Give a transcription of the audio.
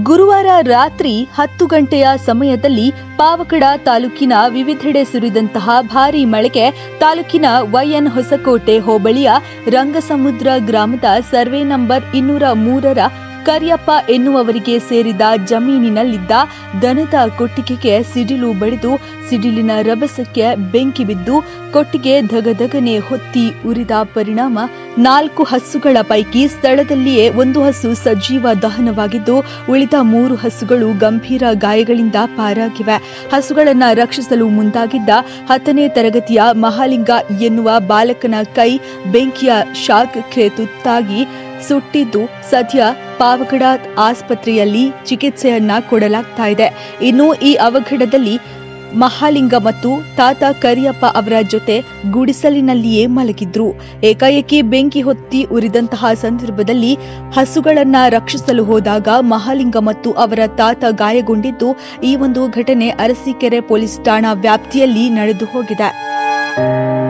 ಗುರುವಾರ ರಾತ್ರಿ ಹತ್ತು ಗಂಟೆಯ ಸಮಯದಲ್ಲಿ ಪಾವಗಡ ತಾಲೂಕಿನ ವಿವಿಧೆಡೆ ಸುರಿದಂತಹ ಭಾರೀ ಮಳೆಗೆ ತಾಲೂಕಿನ ವೈಎನ್ ಹೊಸಕೋಟೆ ಹೋಬಳಿಯ ರಂಗಸಮುದ್ರ ಗ್ರಾಮದ ಸರ್ವೆ ನಂಬರ್ ಇನ್ನೂರ ಮೂರರ ಕರಿಯಪ್ಪ ಎನ್ನುವವರಿಗೆ ಸೇರಿದ ಜಮೀನಿನಲ್ಲಿದ್ದ ದನದ ಕೊಟ್ಟಿಗೆಗೆ ಸಿಡಿಲು ಬಡಿದು ಸಿಡಿಲಿನ ರಭಸಕ್ಕೆ ಬೆಂಕಿ ಬಿದ್ದು ಕೊಟ್ಟಿಗೆ ಧಗಧಗನೆ ಹೊತ್ತಿ ಉರಿದ ಪರಿಣಾಮ ನಾಲ್ಕು ಹಸುಗಳ ಪೈಕಿ ಸ್ಥಳದಲ್ಲಿಯೇ ಒಂದು ಹಸು ಸಜೀವ ದಹನವಾಗಿದ್ದು ಉಳಿದ ಮೂರು ಹಸುಗಳು ಗಂಭೀರ ಗಾಯಗಳಿಂದ ಪಾರಾಗಿವೆ ಹಸುಗಳನ್ನ ರಕ್ಷಿಸಲು ಮುಂದಾಗಿದ್ದ ಹತ್ತನೇ ತರಗತಿಯ ಮಹಾಲಿಂಗ ಎನ್ನುವ ಬಾಲಕನ ಕೈ ಬೆಂಕಿಯ ಶಾಖಕ್ಕೆ ತುತ್ತಾಗಿ ಸುಟ್ಟಿದ್ದು ಸದ್ಯ ಪಾವಗಡ ಆಸ್ಪತ್ರೆಯಲ್ಲಿ ಚಿಕಿತ್ಸೆಯನ್ನ ಕೊಡಲಾಗ್ತಾ ಇದೆ ಇನ್ನು ಈ ಅವಘಡದಲ್ಲಿ ಮಹಾಲಿಂಗ ಮತ್ತು ತಾತ ಕರಿಯಪ್ಪ ಅವರ ಜೊತೆ ಗುಡಿಸಲಿನಲ್ಲಿಯೇ ಮಲಗಿದ್ರು ಏಕಾಏಕಿ ಬೆಂಕಿ ಹೊತ್ತಿ ಉರಿದಂತಹ ಸಂದರ್ಭದಲ್ಲಿ ಹಸುಗಳನ್ನ ರಕ್ಷಿಸಲು ಹೋದಾಗ ಮಹಾಲಿಂಗ ಮತ್ತು ಅವರ ತಾತ ಗಾಯಗೊಂಡಿದ್ದು ಈ ಒಂದು ಘಟನೆ ಅರಸೀಕೆರೆ ಪೊಲೀಸ್ ಠಾಣಾ ವ್ಯಾಪ್ತಿಯಲ್ಲಿ ನಡೆದು ಹೋಗಿದೆ